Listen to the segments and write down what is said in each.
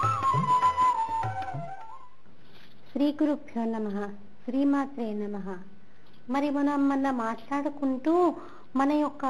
శ్రీ గురుభ్యో నమ శ్రీమాత్రే నమ మరి మనం మొన్న మాట్లాడుకుంటూ మన యొక్క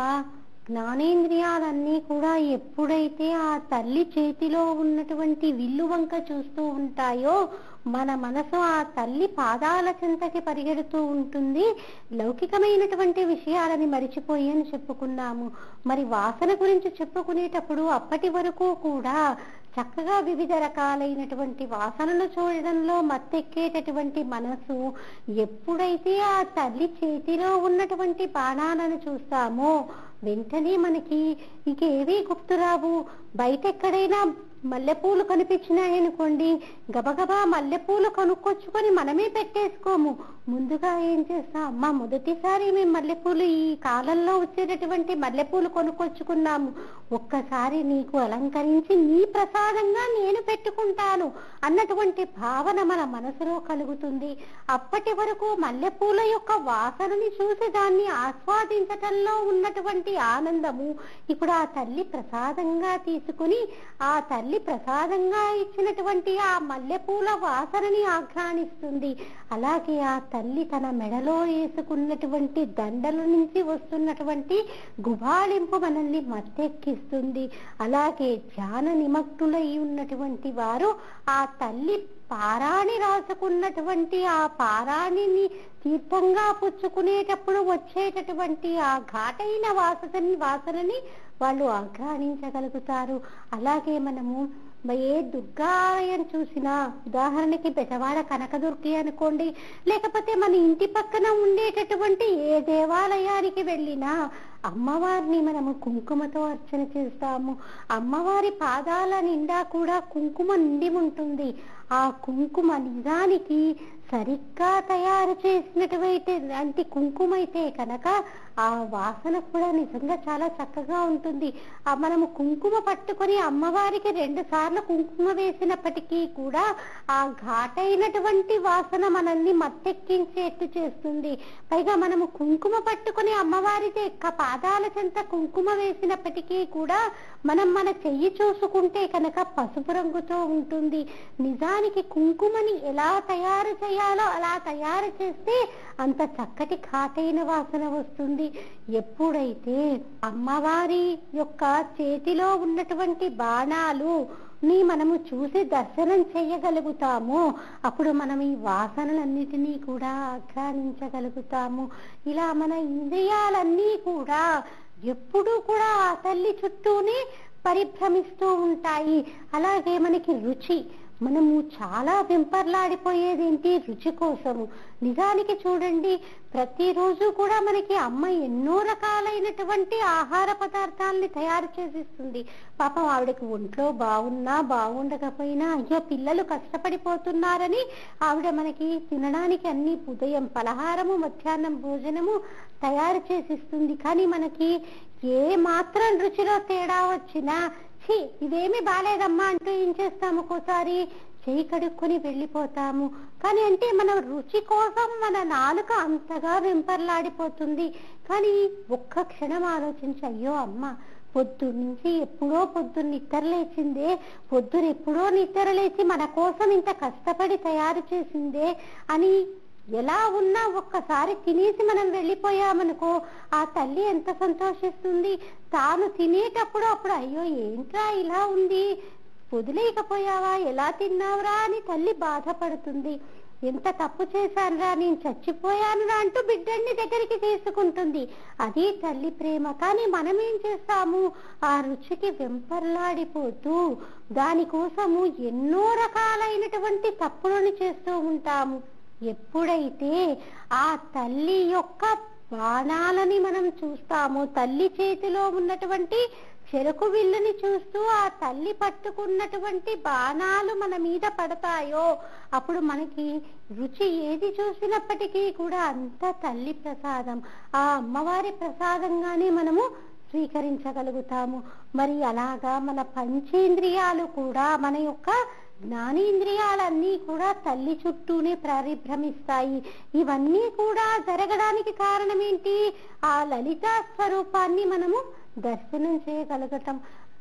జ్ఞానేంద్రియాలన్నీ కూడా ఎప్పుడైతే ఆ తల్లి చేతిలో ఉన్నటువంటి విల్లు వంక చూస్తూ ఉంటాయో మన మనసు ఆ తల్లి పాదాల చెంతకి పరిగెడుతూ ఉంటుంది లౌకికమైనటువంటి విషయాలని మరిచిపోయి అని చెప్పుకున్నాము మరి వాసన గురించి చెప్పుకునేటప్పుడు అప్పటి వరకు కూడా చక్కగా వివిధ రకాలైనటువంటి వాసనలు చూడడంలో మత్తెక్కేటటువంటి మనసు ఎప్పుడైతే ఆ తల్లి చేతిలో ఉన్నటువంటి బాణాలను చూస్తామో వెంటనే మనకి ఇంకేవీ గుర్తురావు బయట ఎక్కడైనా మల్లెపూలు కనిపించినాయనుకోండి గబగబా మల్లెపూలు కొనుక్కొచ్చుకొని మనమే పెట్టేసుకోము ముందుగా ఏం చేస్తాం అమ్మ మొదటిసారి మేము మల్లెపూలు ఈ కాలంలో వచ్చేటటువంటి మల్లెపూలు కొనుక్కొచ్చుకున్నాము ఒక్కసారి నీకు అలంకరించి నీ ప్రసాదంగా నేను పెట్టుకుంటాను అన్నటువంటి భావన మన మనసులో కలుగుతుంది అప్పటి వరకు మల్లెపూల యొక్క వాసనని చూసి దాన్ని ఆస్వాదించటంలో ఉన్నటువంటి ఆనందము ఇప్పుడు ఆ తల్లి ప్రసాదంగా తీసుకుని ఆ తల్లి ప్రసాదంగా ఇచ్చినటువంటి ఆ మల్లెపూల వాసనని ఆఘ్రానిస్తుంది అలాగే ఆ తల్లి తన మెడలో వేసుకున్నటువంటి దండల నుంచి వస్తున్నటువంటి గుబాళింపు మనల్ని మత్తెక్కిస్తుంది అలాగే ధ్యాన నిమగ్నులై ఉన్నటువంటి వారు ఆ తల్లి పారాణి రాసుకున్నటువంటి ఆ పారాణిని తీర్థంగా పుచ్చుకునేటప్పుడు వచ్చేటటువంటి ఆ ఘాటైన వాసనని వాసనని వాళ్ళు ఆఘ్రానించగలుగుతారు అలాగే మనము ఏ దుర్గాలయం చూసినా ఉదాహరణకి పెదవాడ కనకదుర్గి అనుకోండి లేకపోతే మన ఇంటి పక్కన ఉండేటటువంటి ఏ దేవాలయానికి వెళ్ళినా అమ్మవారిని మనము కుంకుమతో అర్చన చేస్తాము అమ్మవారి పాదాల నిండా కూడా కుంకుమ నిండి ఉంటుంది ఆ కుంకుమ నిజానికి సరిగ్గా తయారు చేసినటువంటి లాంటి కుంకుమ అయితే కనుక ఆ వాసన కూడా నిజంగా చాలా చక్కగా ఉంటుంది ఆ మనము కుంకుమ పట్టుకొని అమ్మవారికి రెండు సార్లు కుంకుమ వేసినప్పటికీ కూడా ఆ ఘాటైనటువంటి వాసన మనల్ని మత్తెక్కించేట్టు చేస్తుంది పైగా మనము కుంకుమ పట్టుకొని అమ్మవారి యొక్క పాదాల చెంత కుంకుమ వేసినప్పటికీ కూడా మనం మన చెయ్యి చూసుకుంటే కనుక పసుపు రంగుతో ఉంటుంది నిజానికి కుంకుమని ఎలా తయారు చేయాలో అలా తయారు చేస్తే అంత చక్కటి ఘాటైన వాసన వస్తుంది ఎప్పుడైతే అమ్మవారి యొక్క చేతిలో ఉన్నటువంటి బాణాలు ని మనము చూసి దర్శనం చేయగలుగుతాము అప్పుడు మనం ఈ వాసనలన్నిటినీ కూడా ఆఘ్రానించగలుగుతాము ఇలా మన ఇంద్రియాలన్నీ కూడా ఎప్పుడూ కూడా ఆ తల్లి చుట్టూనే పరిభ్రమిస్తూ ఉంటాయి అలాగే మనకి రుచి మనము చాలా వెంపర్లాడిపోయేది ఏంటి రుచి కోసము నిజానికి చూడండి ప్రతిరోజు కూడా మనకి అమ్మ ఎన్నో రకాలైనటువంటి ఆహార పదార్థాలని తయారు చేసిస్తుంది పాపం ఆవిడకి ఒంట్లో బాగున్నా బాగుండకపోయినా అయ్యో పిల్లలు కష్టపడిపోతున్నారని ఆవిడ మనకి తినడానికి అన్ని ఉదయం పలహారము మధ్యాహ్నం భోజనము తయారు చేసిస్తుంది కానీ మనకి ఏ మాత్రం రుచిలో తేడా వచ్చినా ఛీ ఇదేమి బాలేదమ్మా అంటూ ఏం చేస్తాము ఒక్కోసారి చేయి కడుక్కొని వెళ్ళిపోతాము కానీ అంటే మన రుచి కోసం మన నాలుక అంతగా వెంపర్లాడిపోతుంది కానీ ఒక్క క్షణం ఆలోచించి అయ్యో అమ్మ పొద్దున్నుంచి ఎప్పుడో పొద్దున్న నిద్ర లేచిందే పొద్దున ఎప్పుడో నిద్ర లేచి మన కోసం ఇంత కష్టపడి తయారు చేసిందే అని ఎలా ఉన్నా ఒక్కసారి తినేసి మనం వెళ్ళిపోయామనుకో ఆ తల్లి ఎంత సంతోషిస్తుంది తాను తినేటప్పుడు అప్పుడు అయ్యో ఏంట్రా ఇలా ఉంది వదిలేయకపోయావా ఎలా తిన్నావురా అని తల్లి బాధపడుతుంది ఎంత తప్పు చేశానురా నేను చచ్చిపోయానురా అంటూ బిడ్డని దగ్గరికి తీసుకుంటుంది అది తల్లి ప్రేమ కానీ మనం ఏం చేస్తాము ఆ రుచికి వెంపర్లాడిపోతూ దానికోసము ఎన్నో రకాలైనటువంటి తప్పులను చేస్తూ ఉంటాము ఎప్పుడైతే ఆ తల్లి యొక్క బాణాలని మనం చూస్తామో తల్లి చేతిలో ఉన్నటువంటి చెరుకు విల్లుని చూస్తూ ఆ తల్లి పట్టుకున్నటువంటి బాణాలు మన మీద పడతాయో అప్పుడు మనకి రుచి ఏది చూసినప్పటికీ కూడా అంత తల్లి ప్రసాదం ఆ అమ్మవారి ప్రసాదంగానే మనము స్వీకరించగలుగుతాము మరి అలాగా మన పంచేంద్రియాలు కూడా మన యొక్క జ్ఞానేంద్రియాలన్నీ కూడా తల్లి చుట్టూనే పరిభ్రమిస్తాయి ఇవన్నీ కూడా జరగడానికి కారణం ఏంటి ఆ లలితా స్వరూపాన్ని మనము దర్శనం చేయగలగటం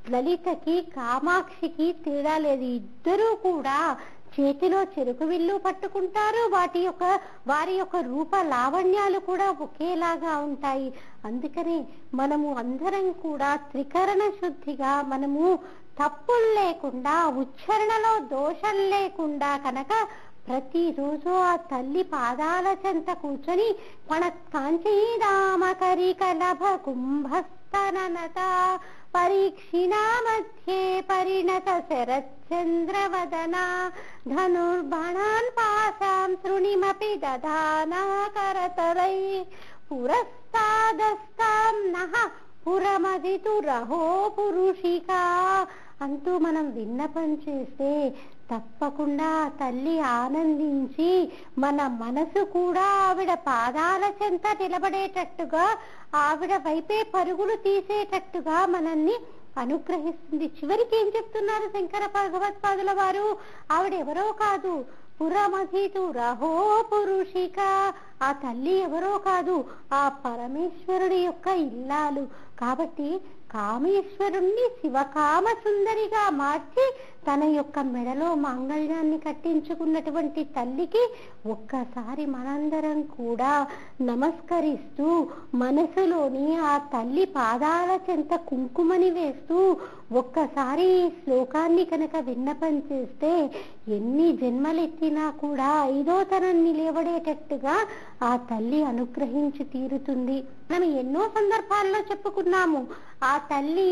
లలితకి కామాక్షికి తేడా లేదు ఇద్దరూ కూడా చేతిలో చెరుకు విల్లు పట్టుకుంటారు వాటి యొక్క వారి యొక్క రూప లావణ్యాలు కూడా ఒకేలాగా ఉంటాయి అందుకని మనము అందరం కూడా త్రికరణ శుద్ధిగా మనము తప్పులు లేకుండా ఉచ్చారణలో దోషం లేకుండా కనుక ప్రతిరోజు ఆ తల్లి పాదాల చెంత కూర్చొని మన కాంచీరామకరి కలభ కుంభస్తనత పరీక్షిణా మధ్యే పరిణత శరచంద్రవదన ధనుర్బాణాన్ పాశాం శృణిమపి దధానా కరతరై పురస్తాదస్తాం నః పురమదితురహో పురుషిక అంటూ మనం విన్నపం చేస్తే తప్పకుండా ఆ తల్లి ఆనందించి మన మనసు కూడా ఆవిడ పాదాల చెంత నిలబడేటట్టుగా ఆవిడ వైపే పరుగులు తీసేటట్టుగా మనల్ని అనుగ్రహిస్తుంది చివరికి ఏం చెప్తున్నారు శంకర భగవత్పాదుల వారు ఆవిడ ఎవరో కాదు పురమధితు రహో పురుషిక ఆ తల్లి ఎవరో కాదు ఆ పరమేశ్వరుడి యొక్క ఇల్లాలు కాబట్టి కామేశ్వరుణ్ణి శివకామ సుందరిగా మార్చి తన యొక్క మెడలో మాంగళ్యాన్ని కట్టించుకున్నటువంటి తల్లికి ఒక్కసారి మనందరం కూడా నమస్కరిస్తూ మనసులోని ఆ తల్లి పాదాల చెంత కుంకుమని వేస్తూ ఒక్కసారి ఈ శ్లోకాన్ని కనుక విన్నపం చేస్తే ఎన్ని జన్మలెత్తినా కూడా ఐదో తనాన్ని లేవడేటట్టుగా ఆ తల్లి అనుగ్రహించి తీరుతుంది మనం ఎన్నో సందర్భాల్లో చెప్పుకున్నాము ఆ తల్లి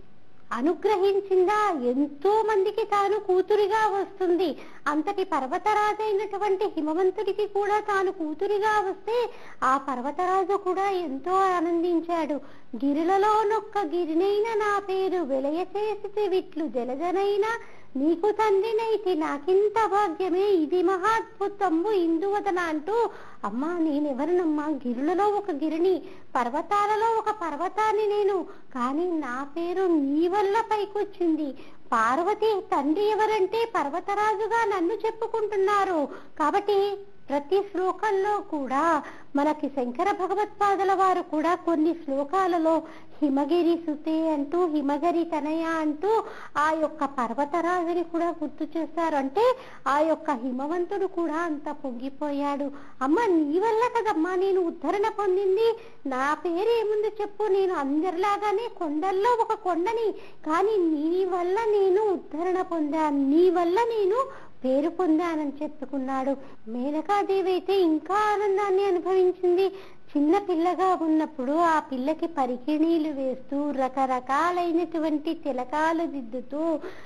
అనుగ్రహించిందా ఎంతో మందికి తాను కూతురిగా వస్తుంది అంతటి పర్వతరాజైనటువంటి హిమవంతుడికి కూడా తాను కూతురిగా వస్తే ఆ పర్వతరాజు కూడా ఎంతో ఆనందించాడు గిరులలోనొక్క గిరినైన నా పేరు వెలయ చేసి విట్లు జలజనైన నీకు తండ్రినైతి నాకింత భాగ్యమే ఇది మహాద్భుతంబు ఇందువదన అంటూ అమ్మా నేనెవరినమ్మా గిరులలో ఒక గిరిని పర్వతాలలో ఒక పర్వతాన్ని నేను కానీ నా పేరు నీ వల్ల పైకొచ్చింది పార్వతి తండ్రి ఎవరంటే పర్వతరాజుగా నన్ను చెప్పుకుంటున్నారు కాబట్టి ప్రతి శ్లోకంలో కూడా మనకి శంకర భగవత్పాదుల వారు కూడా కొన్ని శ్లోకాలలో హిమగిరి సుతే అంటూ హిమగిరి తనయ అంటూ ఆ యొక్క పర్వతరాజుని కూడా గుర్తు చేస్తారు అంటే ఆ యొక్క హిమవంతుడు కూడా అంత పొంగిపోయాడు అమ్మ నీ వల్ల కదమ్మా నేను ఉద్ధరణ పొందింది నా పేరు ఏముంది చెప్పు నేను అందరిలాగానే కొండల్లో ఒక కొండని కానీ నీ వల్ల నేను ఉద్ధరణ పొందాను నీ వల్ల నేను పేరు పొందానని చెప్పుకున్నాడు మేనకాదేవి అయితే ఇంకా ఆనందాన్ని అనుభవించింది చిన్న పిల్లగా ఉన్నప్పుడు ఆ పిల్లకి పరికిణీలు వేస్తూ రకరకాలైనటువంటి తిలకాలు దిద్దుతూ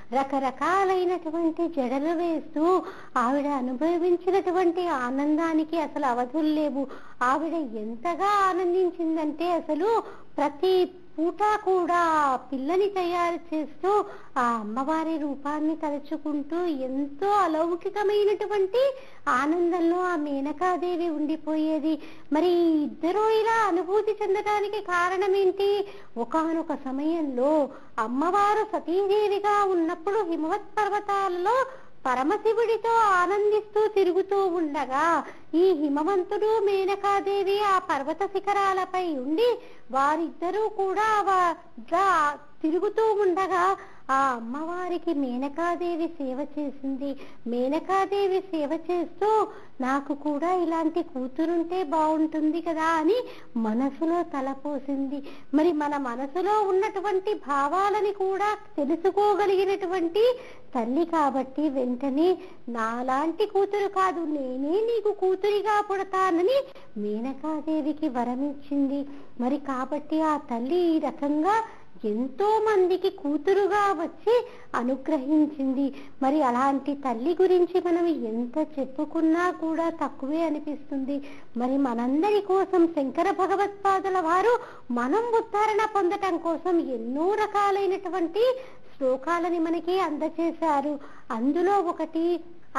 రకరకాలైనటువంటి జడలు వేస్తూ ఆవిడ అనుభవించినటువంటి ఆనందానికి అసలు అవధులు లేవు ఆవిడ ఎంతగా ఆనందించిందంటే అసలు ప్రతి పూట కూడా ఆ పిల్లని తయారు చేస్తూ ఆ అమ్మవారి రూపాన్ని తలుచుకుంటూ ఎంతో అలౌకికమైనటువంటి ఆనందంలో ఆ మేనకాదేవి ఉండిపోయేది మరి ఈ ఇద్దరూ ఇలా అనుభూతి చెందడానికి కారణం ఏంటి ఒకానొక సమయంలో అమ్మవారు సతీదేవిగా ఉన్నప్పుడు హిమవత్ పర్వతాలలో పరమశివుడితో ఆనందిస్తూ తిరుగుతూ ఉండగా ఈ హిమవంతుడు మేనకాదేవి ఆ పర్వత శిఖరాలపై ఉండి వారిద్దరూ కూడా వా- గా- తిరుగుతూ ఉండగా ఆ అమ్మవారికి మేనకాదేవి సేవ చేసింది మేనకాదేవి సేవ చేస్తూ నాకు కూడా ఇలాంటి కూతురుంటే బాగుంటుంది కదా అని మనసులో తలపోసింది మరి మన మనసులో ఉన్నటువంటి భావాలని కూడా తెలుసుకోగలిగినటువంటి తల్లి కాబట్టి వెంటనే నాలాంటి కూతురు కాదు నేనే నీకు కూతురిగా పుడతానని మేనకాదేవికి వరమిచ్చింది మరి కాబట్టి ఆ తల్లి ఈ రకంగా ఎంతో మందికి కూతురుగా వచ్చి అనుగ్రహించింది మరి అలాంటి తల్లి గురించి మనం ఎంత చెప్పుకున్నా కూడా తక్కువే అనిపిస్తుంది మరి మనందరి కోసం శంకర భగవత్పాదుల వారు మనం ఉద్ధరణ పొందటం కోసం ఎన్నో రకాలైనటువంటి శ్లోకాలని మనకి అందచేశారు అందులో ఒకటి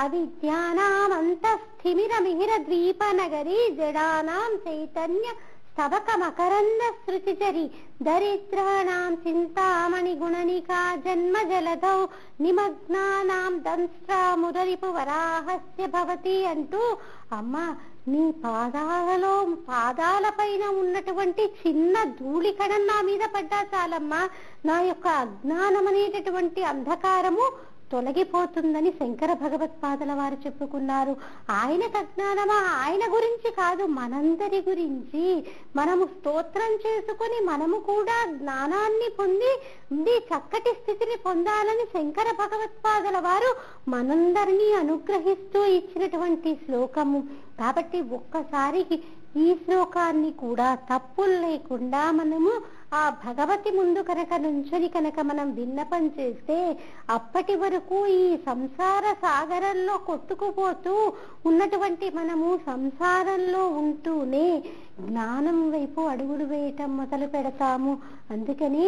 అవిద్యానామంతస్థిమిర మిహిర ద్వీప నగరి జడానాం చైతన్య స్తవక మకరంద శృతిచరి దరిద్రాణం చింతామణి గుణనికా జన్మ జలధౌ నిమగ్నానాం దంస్ట్రా మురరిపు వరాహస్య భవతి అంటూ అమ్మ నీ పాదాలలో పాదాల పైన ఉన్నటువంటి చిన్న ధూళి కణం నా మీద పడ్డా చాలమ్మా నా యొక్క అజ్ఞానం అనేటటువంటి అంధకారము తొలగిపోతుందని శంకర భగవత్పాదల వారు చెప్పుకున్నారు ఆయనకు అజ్ఞానమా ఆయన గురించి కాదు మనందరి గురించి మనము స్తోత్రం చేసుకుని మనము కూడా జ్ఞానాన్ని పొంది ఇది చక్కటి స్థితిని పొందాలని శంకర భగవత్పాదల వారు మనందరినీ అనుగ్రహిస్తూ ఇచ్చినటువంటి శ్లోకము కాబట్టి ఒక్కసారికి ఈ శ్లోకాన్ని కూడా తప్పులు లేకుండా మనము ఆ భగవతి ముందు కనుక నుంచొని కనుక మనం విన్నపం చేస్తే అప్పటి వరకు ఈ సంసార సాగరంలో కొట్టుకుపోతూ ఉన్నటువంటి మనము సంసారంలో ఉంటూనే జ్ఞానం వైపు అడుగులు వేయటం మొదలు పెడతాము అందుకని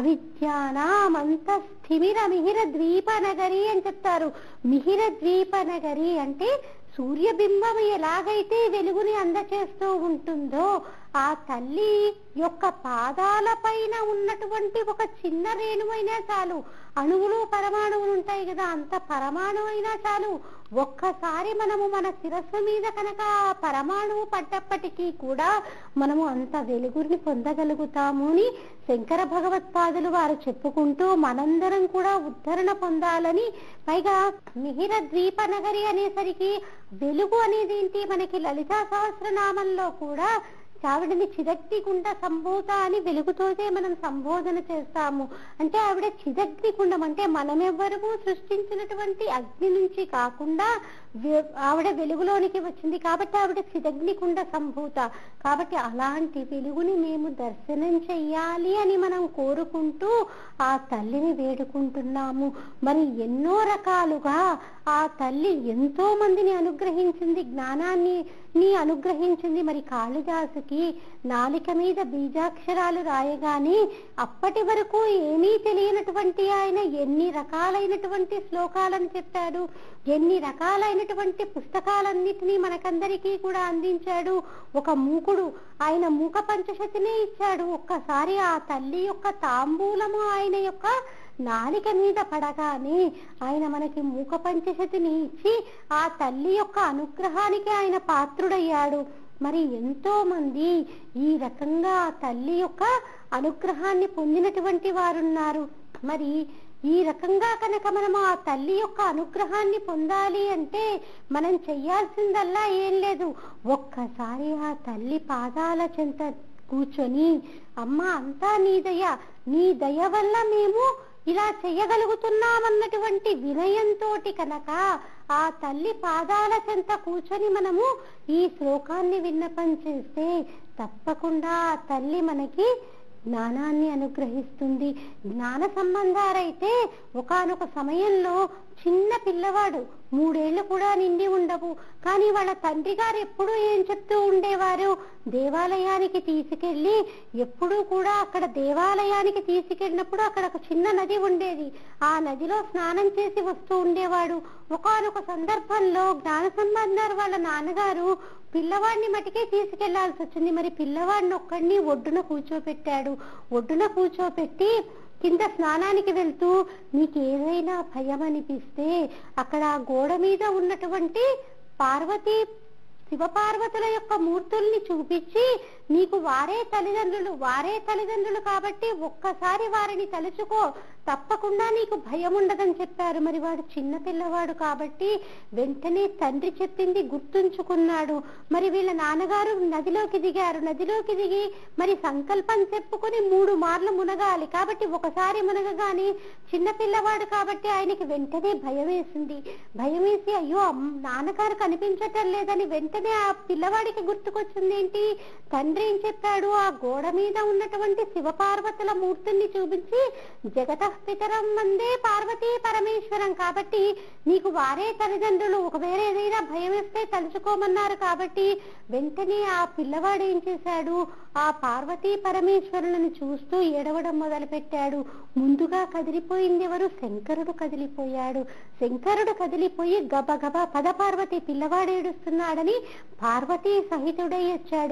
అవిద్యానామంత స్థిమిర మిహిర ద్వీప నగరి అని చెప్తారు మిహిర ద్వీప నగరి అంటే సూర్యబింబం ఎలాగైతే వెలుగుని అందచేస్తూ ఉంటుందో ఆ తల్లి యొక్క పాదాల పైన ఉన్నటువంటి ఒక చిన్న రేణువైనా చాలు అణువులు పరమాణువులు ఉంటాయి కదా అంత పరమాణువు అయినా చాలు ఒక్కసారి మనము మన శిరస్సు మీద కనుక ఆ పరమాణువు పడ్డప్పటికీ కూడా మనము అంత వెలుగుని పొందగలుగుతాము అని శంకర భగవత్పాదులు వారు చెప్పుకుంటూ మనందరం కూడా ఉద్ధరణ పొందాలని పైగా మిహిర ద్వీప నగరి అనేసరికి వెలుగు అనేది ఏంటి మనకి లలితా సహస్రనామంలో కూడా ఆవిడని చిదగ్నికుండ సంభూత అని వెలుగుతోనే మనం సంబోధన చేస్తాము అంటే ఆవిడ చిదగ్నికుండం అంటే మనమెవ్వరము సృష్టించినటువంటి అగ్ని నుంచి కాకుండా వె- ఆవిడ వెలుగులోనికి వచ్చింది కాబట్టి ఆవిడ చిదగ్నికుండ సంభూత కాబట్టి అలాంటి వెలుగుని మేము దర్శనం చెయ్యాలి అని మనం కోరుకుంటూ ఆ తల్లిని వేడుకుంటున్నాము మరి ఎన్నో రకాలుగా ఆ తల్లి ఎంతో మందిని అనుగ్రహించింది జ్ఞానాన్ని ని అనుగ్రహించింది మరి కాళిదాసుకి నాలిక మీద బీజాక్షరాలు రాయగానే అప్పటి వరకు ఏమీ తెలియనటువంటి ఆయన ఎన్ని రకాలైనటువంటి శ్లోకాలను చెప్పాడు ఎన్ని రకాలైనటువంటి పుస్తకాలన్నిటినీ మనకందరికీ కూడా అందించాడు ఒక మూకుడు ఆయన మూక పంచశతినే ఇచ్చాడు ఒక్కసారి ఆ తల్లి యొక్క తాంబూలము ఆయన యొక్క నాలిక మీద పడగానే ఆయన మనకి మూక పంచశతిని ఇచ్చి ఆ తల్లి యొక్క అనుగ్రహానికి ఆయన పాత్రుడయ్యాడు మరి ఎంతో మంది ఈ రకంగా ఆ తల్లి యొక్క అనుగ్రహాన్ని పొందినటువంటి వారున్నారు మరి ఈ రకంగా కనుక మనం ఆ తల్లి యొక్క అనుగ్రహాన్ని పొందాలి అంటే మనం చెయ్యాల్సిందల్లా ఏం లేదు ఒక్కసారి ఆ తల్లి పాదాల చెంత కూర్చొని అమ్మ అంతా నీ దయ నీ దయ వల్ల మేము ఇలా చెయ్యగలుగుతున్నామన్నటువంటి వినయంతో కనుక ఆ తల్లి పాదాల చెంత కూర్చొని మనము ఈ శ్లోకాన్ని విన్నపం చేస్తే తప్పకుండా ఆ తల్లి మనకి జ్ఞానాన్ని అనుగ్రహిస్తుంది జ్ఞాన సంబంధారైతే ఒకానొక సమయంలో చిన్న పిల్లవాడు మూడేళ్లు కూడా నిండి ఉండవు కానీ వాళ్ళ తండ్రి గారు ఎప్పుడూ ఏం చెప్తూ ఉండేవారు దేవాలయానికి తీసుకెళ్ళి ఎప్పుడూ కూడా అక్కడ దేవాలయానికి తీసుకెళ్ళినప్పుడు అక్కడ ఒక చిన్న నది ఉండేది ఆ నదిలో స్నానం చేసి వస్తూ ఉండేవాడు ఒకానొక సందర్భంలో జ్ఞాన సంబంధారు వాళ్ళ నాన్నగారు పిల్లవాడిని మటుకే తీసుకెళ్లాల్సి వచ్చింది మరి పిల్లవాడిని ఒక్కడిని ఒడ్డున కూర్చోపెట్టాడు ఒడ్డున కూర్చోపెట్టి కింద స్నానానికి వెళ్తూ నీకు ఏదైనా భయం అనిపిస్తే అక్కడ ఆ గోడ మీద ఉన్నటువంటి పార్వతీ శివపార్వతుల యొక్క మూర్తుల్ని చూపించి నీకు వారే తల్లిదండ్రులు వారే తల్లిదండ్రులు కాబట్టి ఒక్కసారి వారిని తలుచుకో తప్పకుండా నీకు భయం ఉండదని చెప్పారు మరి వాడు చిన్న పిల్లవాడు కాబట్టి వెంటనే తండ్రి చెప్పింది గుర్తుంచుకున్నాడు మరి వీళ్ళ నాన్నగారు నదిలోకి దిగారు నదిలోకి దిగి మరి సంకల్పం చెప్పుకొని మూడు మార్లు మునగాలి కాబట్టి ఒకసారి మునగగానే చిన్న పిల్లవాడు కాబట్టి ఆయనకి వెంటనే భయం వేసింది భయం వేసి అయ్యో అమ్- నాన్నగారు కనిపించటం లేదని వెంటనే ఆ పిల్లవాడికి గుర్తుకొచ్చింది ఏంటి తండ్రి ఏం చెప్పాడు ఆ గోడ మీద ఉన్నటువంటి శివపార్వతుల మూర్తుల్ని చూపించి జగత పితరం మందే పార్వతీ పరమేశ్వరం కాబట్టి నీకు వారే తల్లిదండ్రులు ఒకవేళ ఏదైనా భయం వేస్తే తలుచుకోమన్నారు కాబట్టి వెంటనే ఆ పిల్లవాడు ఏం చేశాడు ఆ పార్వతీ పరమేశ్వరులను చూస్తూ ఏడవడం మొదలు పెట్టాడు ముందుగా కదిలిపోయింది ఎవరు శంకరుడు కదిలిపోయాడు శంకరుడు కదిలిపోయి గబగబా పద పార్వతి పిల్లవాడు ఏడుస్తున్నాడని పార్వతీ సహితుడై వచ్చాడు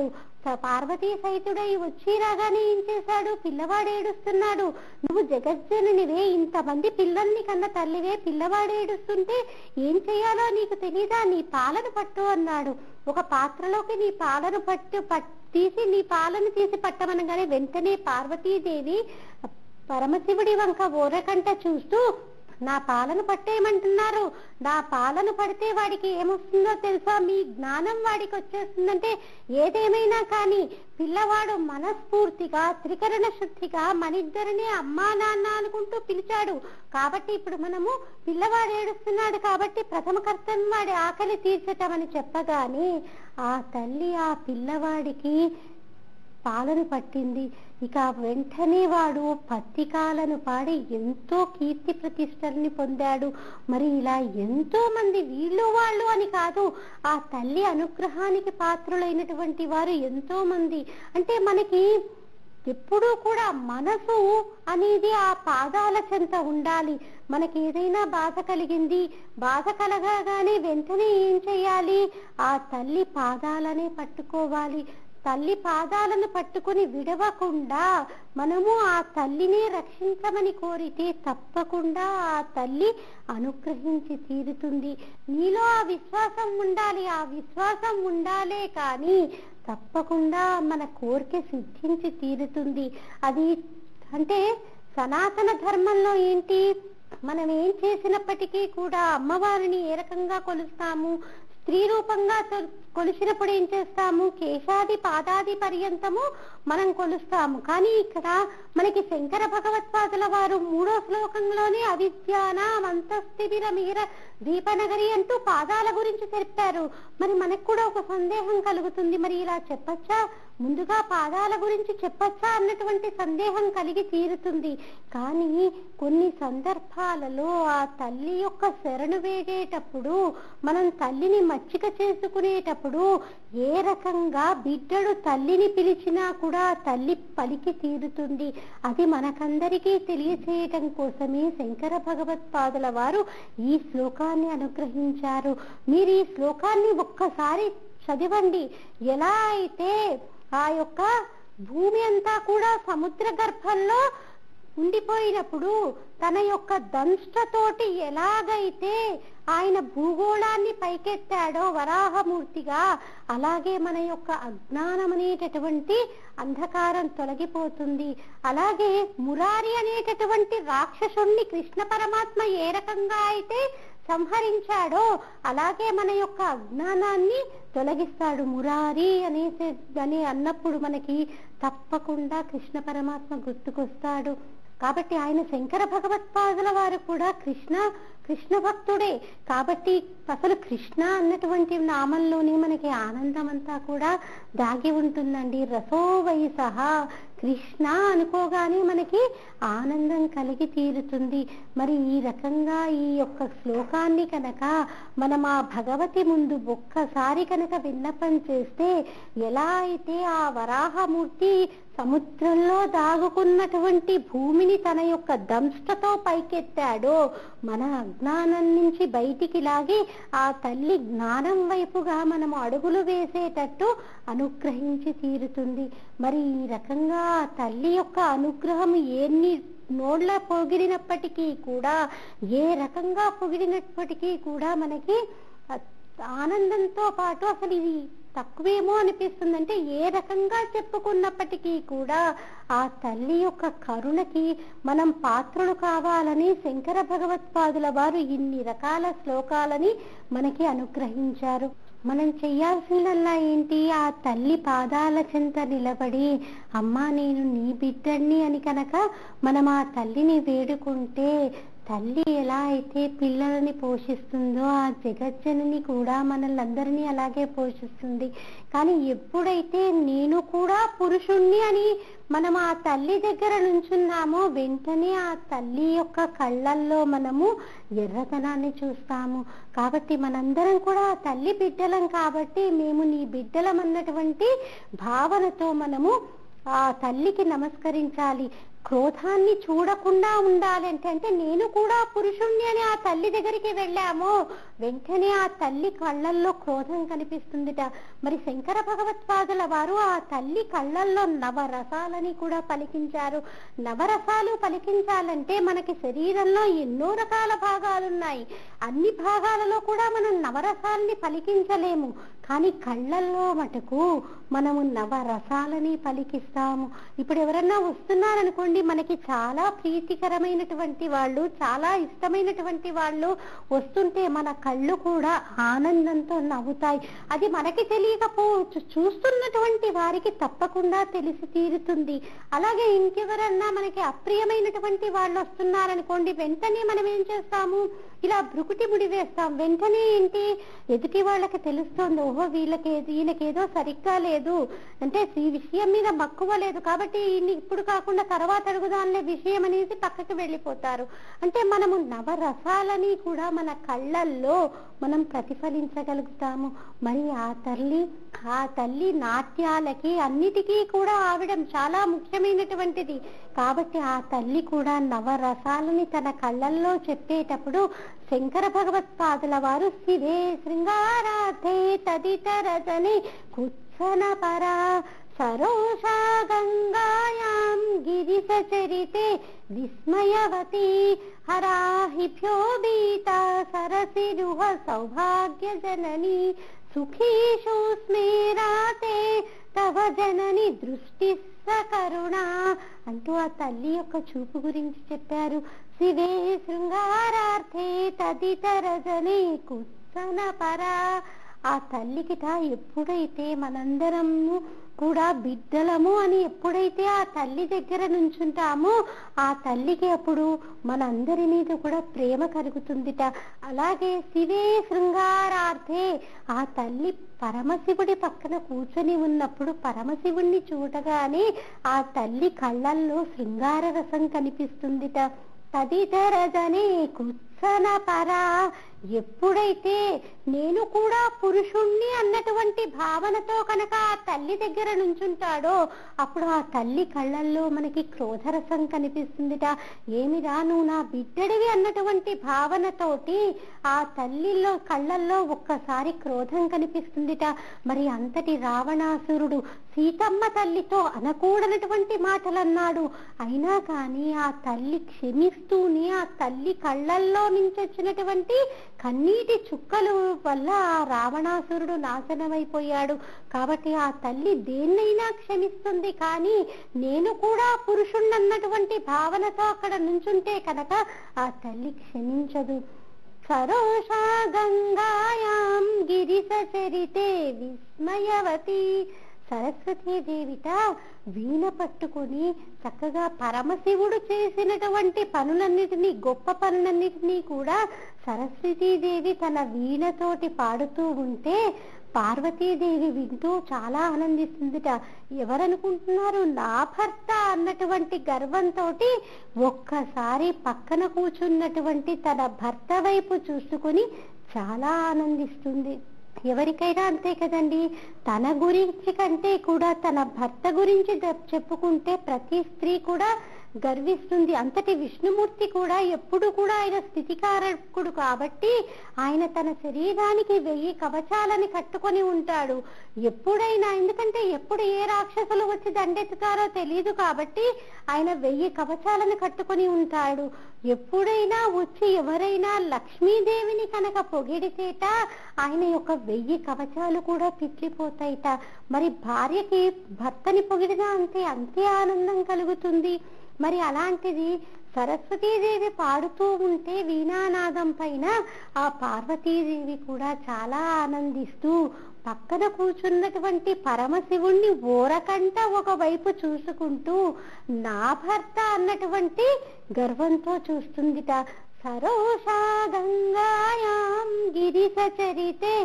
స- పార్వతీ సహితుడై వచ్చి రాగానే ఏం చేశాడు పిల్లవాడు ఏడుస్తున్నాడు నువ్వు జగజ్జననివే ఇంతమంది పిల్లల్ని కన్న తల్లివే పిల్లవాడు ఏడుస్తుంటే ఏం చేయాలో నీకు తెలీదా నీ పాలను పట్టు అన్నాడు ఒక పాత్రలోకి నీ పాలను పట్టు పట్- తీసి నీ పాలను తీసి పట్టమనగానే వెంటనే పార్వతీదేవి పరమశివుడి వంక ఓరకంట చూస్తూ నా పాలను పట్టేయమంటున్నారు నా పాలను పడితే వాడికి ఏమొస్తుందో తెలుసా మీ జ్ఞానం వాడికి వచ్చేస్తుందంటే ఏదేమైనా కానీ పిల్లవాడు మనస్ఫూర్తిగా త్రికరణ శుద్ధిగా మనిద్దరిని అమ్మా నాన్న అనుకుంటూ పిలిచాడు కాబట్టి ఇప్పుడు మనము పిల్లవాడు ఏడుస్తున్నాడు కాబట్టి ప్రథమ కర్తవ్యం వాడి ఆకలి తీర్చటమని చెప్పగానే ఆ తల్లి ఆ పిల్లవాడికి పాలను పట్టింది ఇక వెంటనే వాడు పత్తికాలను పాడి ఎంతో కీర్తి ప్రతిష్టల్ని పొందాడు మరి ఇలా ఎంతో మంది వీళ్ళు వాళ్ళు అని కాదు ఆ తల్లి అనుగ్రహానికి పాత్రులైనటువంటి వారు ఎంతో మంది అంటే మనకి ఎప్పుడూ కూడా మనసు అనేది ఆ పాదాల చెంత ఉండాలి మనకి ఏదైనా బాధ కలిగింది బాధ కలగగానే వెంటనే ఏం చేయాలి ఆ తల్లి పాదాలనే పట్టుకోవాలి తల్లి పాదాలను పట్టుకుని విడవకుండా మనము ఆ తల్లినే రక్షించమని కోరితే తప్పకుండా ఆ తల్లి అనుగ్రహించి తీరుతుంది నీలో ఆ విశ్వాసం ఉండాలి ఆ విశ్వాసం ఉండాలే కానీ తప్పకుండా మన కోరిక సిద్ధించి తీరుతుంది అది అంటే సనాతన ధర్మంలో ఏంటి మనం ఏం చేసినప్పటికీ కూడా అమ్మవారిని ఏ రకంగా కొలుస్తాము స్త్రీ రూపంగా కొ- కొలిచినప్పుడు ఏం చేస్తాము కేశాది పాదాది పర్యంతము మనం కొలుస్తాము కానీ ఇక్కడ మనకి శంకర భగవత్పాదుల వారు మూడో శ్లోకంలోనే అవిద్యాన మంతస్థిబిర మీర దీపనగరి అంటూ పాదాల గురించి చెప్పారు మరి మనకు కూడా ఒక సందేహం కలుగుతుంది మరి ఇలా చెప్పచ్చా ముందుగా పాదాల గురించి చెప్పచ్చా అన్నటువంటి సందేహం కలిగి తీరుతుంది కానీ కొన్ని సందర్భాలలో ఆ తల్లి యొక్క శరణు వేగేటప్పుడు మనం తల్లిని మచ్చిక చేసుకునేటప్పుడు ఏ రకంగా బిడ్డడు తల్లిని పిలిచినా కూడా ఆ తల్లి పలికి తీరుతుంది అది మనకందరికీ తెలియచేయటం కోసమే శంకర భగవత్పాదుల వారు ఈ శ్లోకాన్ని అనుగ్రహించారు మీరు ఈ శ్లోకాన్ని ఒక్కసారి చదవండి ఎలా అయితే ఆ యొక్క భూమి అంతా కూడా సముద్ర గర్భంలో ఉండిపోయినప్పుడు తన యొక్క దంష్టతోటి ఎలాగైతే ఆయన భూగోళాన్ని పైకెత్తాడో వరాహమూర్తిగా అలాగే మన యొక్క అజ్ఞానం అనేటటువంటి అంధకారం తొలగిపోతుంది అలాగే మురారి అనేటటువంటి రాక్షసుణ్ణి కృష్ణ పరమాత్మ ఏ రకంగా అయితే సంహరించాడో అలాగే మన యొక్క అజ్ఞానాన్ని తొలగిస్తాడు మురారి అనేసి అని అన్నప్పుడు మనకి తప్పకుండా కృష్ణ పరమాత్మ గుర్తుకొస్తాడు కాబట్టి ఆయన శంకర భగవత్పాదుల వారు కూడా కృష్ణ కృష్ణ భక్తుడే కాబట్టి అసలు కృష్ణ అన్నటువంటి నామంలోనే మనకి ఆనందం అంతా కూడా దాగి ఉంటుందండి రసోవై సహా కృష్ణ అనుకోగానే మనకి ఆనందం కలిగి తీరుతుంది మరి ఈ రకంగా ఈ యొక్క శ్లోకాన్ని కనుక మనం ఆ భగవతి ముందు ఒక్కసారి కనుక విన్నపం చేస్తే ఎలా అయితే ఆ వరాహమూర్తి సముద్రంలో దాగుకున్నటువంటి భూమిని తన యొక్క దంష్టతో పైకెత్తాడో మన అజ్ఞానం నుంచి బయటికి లాగి ఆ తల్లి జ్ఞానం వైపుగా మనం అడుగులు వేసేటట్టు అనుగ్రహించి తీరుతుంది మరి ఈ రకంగా ఆ తల్లి యొక్క అనుగ్రహం ఎన్ని నోళ్ళ పొగిడినప్పటికీ కూడా ఏ రకంగా పొగిడినప్పటికీ కూడా మనకి ఆ ఆనందంతో పాటు అసలు ఇది తక్కువేమో అనిపిస్తుంది అంటే ఏ రకంగా చెప్పుకున్నప్పటికీ కూడా ఆ తల్లి యొక్క కరుణకి మనం పాత్రులు కావాలని శంకర భగవత్పాదుల వారు ఇన్ని రకాల శ్లోకాలని మనకి అనుగ్రహించారు మనం చెయ్యాల్సిందల్లా ఏంటి ఆ తల్లి పాదాల చెంత నిలబడి అమ్మా నేను నీ బిడ్డని అని కనుక మనం ఆ తల్లిని వేడుకుంటే తల్లి ఎలా అయితే పిల్లలని పోషిస్తుందో ఆ జగజ్జనని కూడా మనల్ని అందరినీ అలాగే పోషిస్తుంది కానీ ఎప్పుడైతే నేను కూడా పురుషుణ్ణి అని మనం ఆ తల్లి దగ్గర నుంచున్నామో వెంటనే ఆ తల్లి యొక్క కళ్ళల్లో మనము ఎర్రతనాన్ని చూస్తాము కాబట్టి మనందరం కూడా ఆ తల్లి బిడ్డలం కాబట్టి మేము నీ బిడ్డలం అన్నటువంటి భావనతో మనము ఆ తల్లికి నమస్కరించాలి క్రోధాన్ని చూడకుండా ఉండాలి అంటే అంటే నేను కూడా పురుషుణ్ణి అని ఆ తల్లి దగ్గరికి వెళ్ళాము వెంటనే ఆ తల్లి కళ్ళల్లో క్రోధం కనిపిస్తుందిట మరి శంకర భగవత్పాదుల వారు ఆ తల్లి కళ్ళల్లో నవరసాలని కూడా పలికించారు నవరసాలు పలికించాలంటే మనకి శరీరంలో ఎన్నో రకాల భాగాలున్నాయి అన్ని భాగాలలో కూడా మనం నవరసాలని పలికించలేము కానీ కళ్ళల్లో మటుకు మనము నవరసాలని పలికిస్తాము ఇప్పుడు ఎవరన్నా వస్తున్నారనుకోండి మనకి చాలా ప్రీతికరమైనటువంటి వాళ్ళు చాలా ఇష్టమైనటువంటి వాళ్ళు వస్తుంటే మన కళ్ళు కూడా ఆనందంతో నవ్వుతాయి అది మనకి తెలియకపోవచ్చు చూస్తున్నటువంటి వారికి తప్పకుండా తెలిసి తీరుతుంది అలాగే ఇంకెవరన్నా మనకి అప్రియమైనటువంటి వాళ్ళు వస్తున్నారనుకోండి వెంటనే మనం ఏం చేస్తాము ఇలా భ్రుకుటి ముడి వేస్తాం వెంటనే ఏంటి ఎదుటి వాళ్ళకి తెలుస్తోంది ఓహో వీళ్ళకి ఈయనకేదో సరిగ్గా లేదు అంటే ఈ విషయం మీద మక్కువ లేదు కాబట్టి ఈయన్ని ఇప్పుడు కాకుండా తర్వాత అడుగుదాంలే విషయం అనేసి పక్కకి వెళ్ళిపోతారు అంటే మనము నవరసాలని కూడా మన కళ్ళల్లో మనం ప్రతిఫలించగలుగుతాము మరి ఆ తల్లి ఆ తల్లి నాట్యాలకి అన్నిటికీ కూడా ఆవిడం చాలా ముఖ్యమైనటువంటిది కాబట్టి ఆ తల్లి కూడా నవరసాలని తన కళ్ళల్లో చెప్పేటప్పుడు శంకర భగవత్పాదుల వారు శివే శృంగారాధే తదితరజని కుత్సన పరా సరోషా గంగాయాం గిరిసచరితే విస్మయవతి హరాహిభ్యో బీతా సరసిరుహ సౌభాగ్య జనని సుఖీషు స్మేరాతే తవ జనని దృష్టి సకరుణ అంటూ ఆ తల్లి యొక్క చూపు గురించి చెప్పారు శివే శృంగారార్థే తదితర జనే కుత్సన పరా ఆ తల్లికిట ఎప్పుడైతే మనందరము కూడా బిడ్డలము అని ఎప్పుడైతే ఆ తల్లి దగ్గర నుంచుంటామో ఆ తల్లికి అప్పుడు మనందరి మీద కూడా ప్రేమ కలుగుతుందిట అలాగే శివే శృంగారార్థే ఆ తల్లి పరమశివుడి పక్కన కూర్చొని ఉన్నప్పుడు పరమశివుణ్ణి చూడగానే ఆ తల్లి కళ్ళల్లో శృంగార రసం కనిపిస్తుందిట తదితర జనే కుత్సన పరా ఎప్పుడైతే నేను కూడా పురుషుణ్ణి అన్నటువంటి భావనతో కనుక ఆ తల్లి దగ్గర నుంచుంటాడో అప్పుడు ఆ తల్లి కళ్ళల్లో మనకి క్రోధరసం కనిపిస్తుందిట ఏమిరా నువ్వు నా బిడ్డడివి అన్నటువంటి భావనతోటి ఆ తల్లిలో కళ్ళల్లో ఒక్కసారి క్రోధం కనిపిస్తుందిట మరి అంతటి రావణాసురుడు సీతమ్మ తల్లితో అనకూడనటువంటి మాటలు అన్నాడు అయినా కానీ ఆ తల్లి క్షమిస్తూనే ఆ తల్లి కళ్ళల్లో నుంచి వచ్చినటువంటి కన్నీటి చుక్కలు వల్ల ఆ రావణాసురుడు నాశనమైపోయాడు కాబట్టి ఆ తల్లి దేన్నైనా క్షమిస్తుంది కానీ నేను కూడా పురుషుణ్ణన్నటువంటి భావనతో అక్కడ నుంచుంటే కనుక ఆ తల్లి క్షమించదు సరోషా గంగాయాం గిరిసచరితే విస్మయవతి సరస్వతీదేవిట వీణ పట్టుకొని చక్కగా పరమశివుడు చేసినటువంటి పనులన్నిటినీ గొప్ప పనులన్నిటినీ కూడా సరస్వతీదేవి తన వీణతోటి పాడుతూ ఉంటే పార్వతీదేవి వింటూ చాలా ఆనందిస్తుందిట ఎవరనుకుంటున్నారు నా భర్త అన్నటువంటి గర్వంతో ఒక్కసారి పక్కన కూర్చున్నటువంటి తన భర్త వైపు చూసుకొని చాలా ఆనందిస్తుంది ఎవరికైనా అంతే కదండి తన గురించి కంటే కూడా తన భర్త గురించి చెప్- చెప్పుకుంటే ప్రతి స్త్రీ కూడా గర్విస్తుంది అంతటి విష్ణుమూర్తి కూడా ఎప్పుడు కూడా ఆయన స్థితికారకుడు కాబట్టి ఆయన తన శరీరానికి వెయ్యి కవచాలని కట్టుకొని ఉంటాడు ఎప్పుడైనా ఎందుకంటే ఎప్పుడు ఏ రాక్షసులు వచ్చి దండెత్తుతారో తెలియదు కాబట్టి ఆయన వెయ్యి కవచాలను కట్టుకొని ఉంటాడు ఎప్పుడైనా వచ్చి ఎవరైనా లక్ష్మీదేవిని కనుక పొగిడితేట ఆయన యొక్క వెయ్యి కవచాలు కూడా పిట్లిపోతాయిట మరి భార్యకి భర్తని పొగిడినా అంతే అంతే ఆనందం కలుగుతుంది మరి అలాంటిది సరస్వతీదేవి పాడుతూ ఉంటే వీణానాదం పైన ఆ పార్వతీదేవి కూడా చాలా ఆనందిస్తూ పక్కన కూర్చున్నటువంటి పరమశివుణ్ణి ఓరకంట ఒకవైపు చూసుకుంటూ నా భర్త అన్నటువంటి గర్వంతో చూస్తుందిట సరోషా గంగాయాం గిరిసచరితే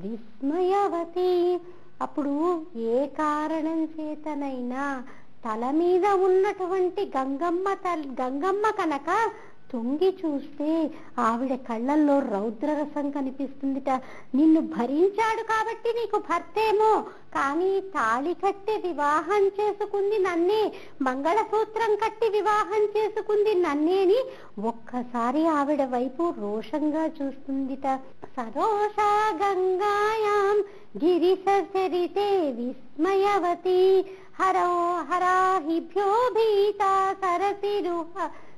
విస్మయవతి అప్పుడు ఏ కారణం చేతనైనా తల మీద ఉన్నటువంటి గంగమ్మ తల్ గంగమ్మ కనుక తొంగి చూస్తే ఆవిడ కళ్ళల్లో రౌద్రరసం కనిపిస్తుందిట నిన్ను భరించాడు కాబట్టి నీకు భర్తేమో కానీ తాళి కట్టి వివాహం చేసుకుంది నన్నే మంగళసూత్రం కట్టి వివాహం చేసుకుంది నన్నేని ఒక్కసారి ఆవిడ వైపు రోషంగా చూస్తుందిట సరోష గంగాయాం గిరిసరితే విస్మయవతి హరో హరాహిభ్యో భీత సరసిరుహ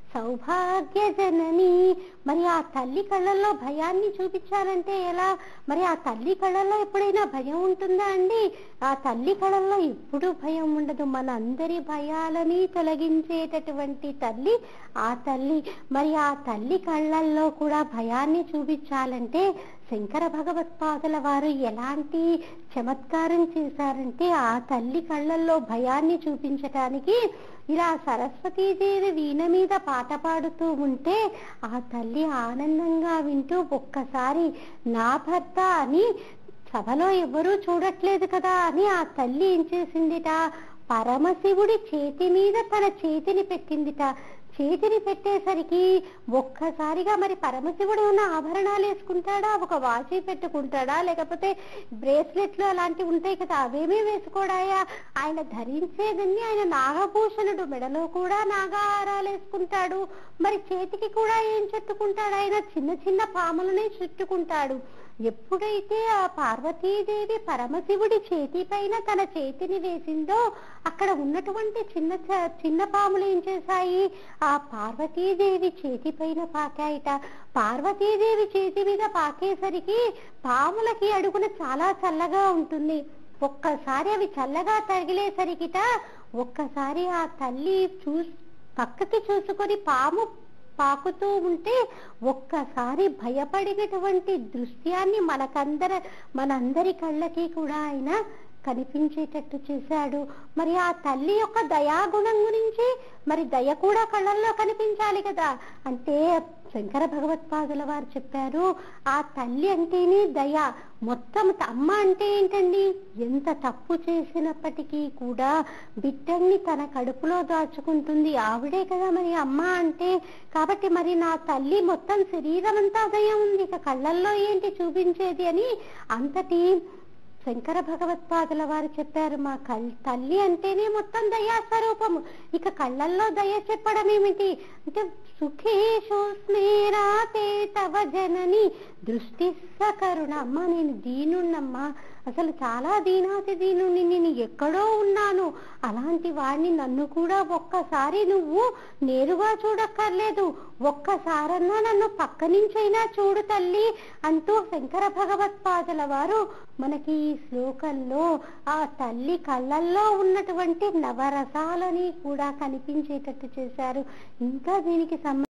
సౌభాగ్య జనని మరి ఆ తల్లి కళ్ళల్లో భయాన్ని చూపించాలంటే ఎలా మరి ఆ తల్లి కళ్ళల్లో ఎప్పుడైనా భయం ఉంటుందా అండి ఆ తల్లి కళ్ళల్లో ఎప్పుడు భయం ఉండదు మన అందరి భయాలని తొలగించేటటువంటి తల్లి ఆ తల్లి మరి ఆ తల్లి కళ్ళల్లో కూడా భయాన్ని చూపించాలంటే శంకర భగవత్పాదుల వారు ఎలాంటి చమత్కారం చేశారంటే ఆ తల్లి కళ్ళల్లో భయాన్ని చూపించటానికి ఇలా సరస్వతీదేవి వీణ మీద పాట పాడుతూ ఉంటే ఆ తల్లి ఆనందంగా వింటూ ఒక్కసారి నా భర్త అని సభలో ఎవరూ చూడట్లేదు కదా అని ఆ తల్లి ఏం చేసిందిట పరమశివుడి చేతి మీద తన చేతిని పెట్టిందిట చేతిని పెట్టేసరికి ఒక్కసారిగా మరి పరమశివుడు ఉన్న ఆభరణాలు వేసుకుంటాడా ఒక వాచి పెట్టుకుంటాడా లేకపోతే బ్రేస్లెట్లు అలాంటివి ఉంటాయి కదా అవేమీ వేసుకోడాయా ఆయన ధరించేదన్ని ఆయన నాగభూషణుడు మెడలో కూడా నాగాహారాలు వేసుకుంటాడు మరి చేతికి కూడా ఏం చుట్టుకుంటాడు ఆయన చిన్న చిన్న పాములనే చుట్టుకుంటాడు ఎప్పుడైతే ఆ పార్వతీదేవి పరమశివుడి చేతి పైన తన చేతిని వేసిందో అక్కడ ఉన్నటువంటి చిన్న చ- చిన్న పాములు ఏం చేశాయి ఆ పార్వతీదేవి చేతి పైన పాకాయిట పార్వతీదేవి చేతి మీద పాకేసరికి పాములకి అడుగున చాలా చల్లగా ఉంటుంది ఒక్కసారి అవి చల్లగా తగిలేసరికిట ఒక్కసారి ఆ తల్లి చూ పక్కకి చూసుకొని పాము పాకుతూ ఉంటే ఒక్కసారి భయపడినటువంటి దృశ్యాన్ని మనకందర మనందరి కళ్ళకి కూడా ఆయన కనిపించేటట్టు చేశాడు మరి ఆ తల్లి యొక్క దయాగుణం గురించి మరి దయ కూడా కళ్ళల్లో కనిపించాలి కదా అంటే శంకర భగవత్పాదుల వారు చెప్పారు ఆ తల్లి అంటేనే దయ మొత్తం అమ్మ అంటే ఏంటండి ఎంత తప్పు చేసినప్పటికీ కూడా బిడ్డల్ని తన కడుపులో దాచుకుంటుంది ఆవిడే కదా మరి అమ్మ అంటే కాబట్టి మరి నా తల్లి మొత్తం శరీరం అంతా దయ ఉంది ఇక కళ్ళల్లో ఏంటి చూపించేది అని అంతటి శంకర భగవత్పాదుల వారు చెప్పారు మా కల్ తల్లి అంటేనే మొత్తం దయా స్వరూపము ఇక కళ్ళల్లో దయ చెప్పడం ఏమిటి అంటే సుఖేషు స్మేరాతే తవ జనని దృష్టి సకరుణ అమ్మ నేను దీనున్నమ్మా అసలు చాలా దీనాతి దీనుని నేను ఎక్కడో ఉన్నాను అలాంటి వాడిని నన్ను కూడా ఒక్కసారి నువ్వు నేరుగా చూడక్కర్లేదు ఒక్కసారన్నా నన్ను పక్క నుంచైనా చూడు తల్లి అంటూ శంకర భగవత్పాదుల వారు మనకి ఈ శ్లోకంలో ఆ తల్లి కళ్ళల్లో ఉన్నటువంటి నవరసాలని కూడా కనిపించేటట్టు చేశారు ఇంకా దీనికి సంబంధించి